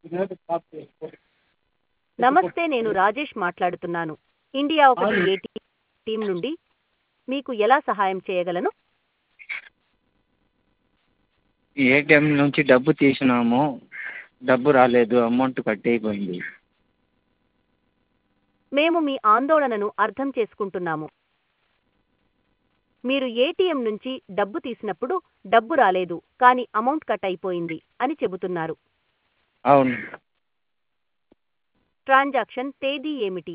నమస్తే నేను రాజేష్ మాట్లాడుతున్నాను ఇండియా ఒకటి ఏటీ టీం నుండి మీకు ఎలా సహాయం చేయగలను ఏటీఎం నుంచి డబ్బు తీసినాము డబ్బు రాలేదు అమౌంట్ కట్ అయిపోయింది మేము మీ ఆందోళనను అర్థం చేసుకుంటున్నాము మీరు ఏటీఎం నుంచి డబ్బు తీసినప్పుడు డబ్బు రాలేదు కానీ అమౌంట్ కట్ అయిపోయింది అని చెబుతున్నారు అవును ట్రాన్సాక్షన్ తేదీ ఏమిటి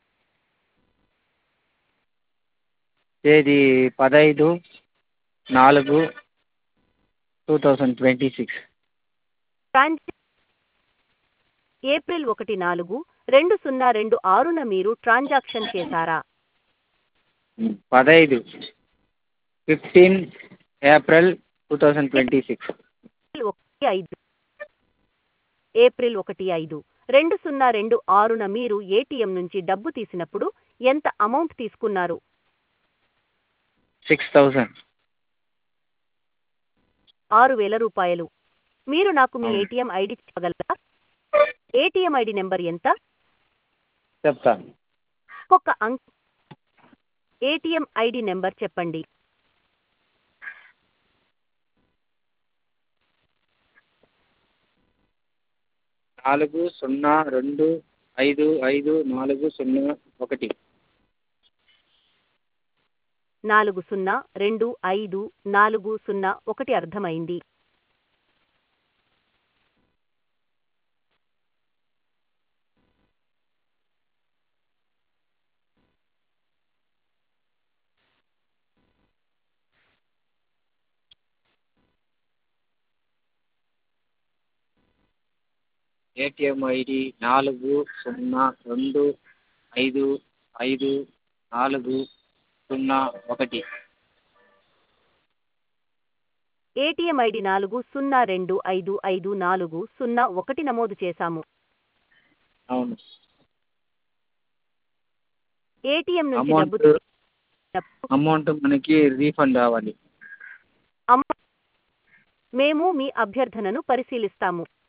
తేదీ పదహైదు నాలుగు టూ థౌజండ్ ట్వంటీ సిక్స్ ట్రాన్స్ ఏప్రిల్ ఒకటి నాలుగు రెండు సున్నా రెండు ఆరున మీరు ట్రాన్సాక్షన్ చేశారా పదహైదు fifteen April two thousand twenty six April ఒకటి ఐదు ఏప్రిల్ ఒకటి ఐదు రెండు సున్నా రెండు ఆరున మీరు ఏటీఎం నుంచి డబ్బు తీసినప్పుడు ఎంత అమౌంట్ తీసుకున్నారు సిక్స్ థౌజండ్ ఆరు వేల రూపాయలు మీరు నాకు మీ అవును. ఏటీఎం ఐడి చెప్పగలరా ఏటీఎం ఐడి నెంబర్ ఎంత చెప్తాను ఒక్క అంక్ ఏటీఎం ఐడి నెంబర్ చెప్పండి నాలుగు సున్నా రెండు ఐదు ఐదు నాలుగు సున్నా ఒకటి నాలుగు సున్నా రెండు ఐదు నాలుగు సున్నా ఒకటి అర్థమైంది ఏటీఎం ఐడి నాలుగు సున్నా రెండు ఐదు ఐదు నాలుగు సున్నా ఒకటి ఏటీఎం ఐడి నాలుగు సున్నా రెండు ఐదు ఐదు నాలుగు సున్నా ఒకటి నమోదు చేశాము అవును ఏటీఎం నుంచి అమౌంట్ డబ్బు తీసినప్పుడు అమౌంట్ మనకి రీఫండ్ అవ్వాలి అమ్మ మేము మీ అభ్యర్థనను పరిశీలిస్తాము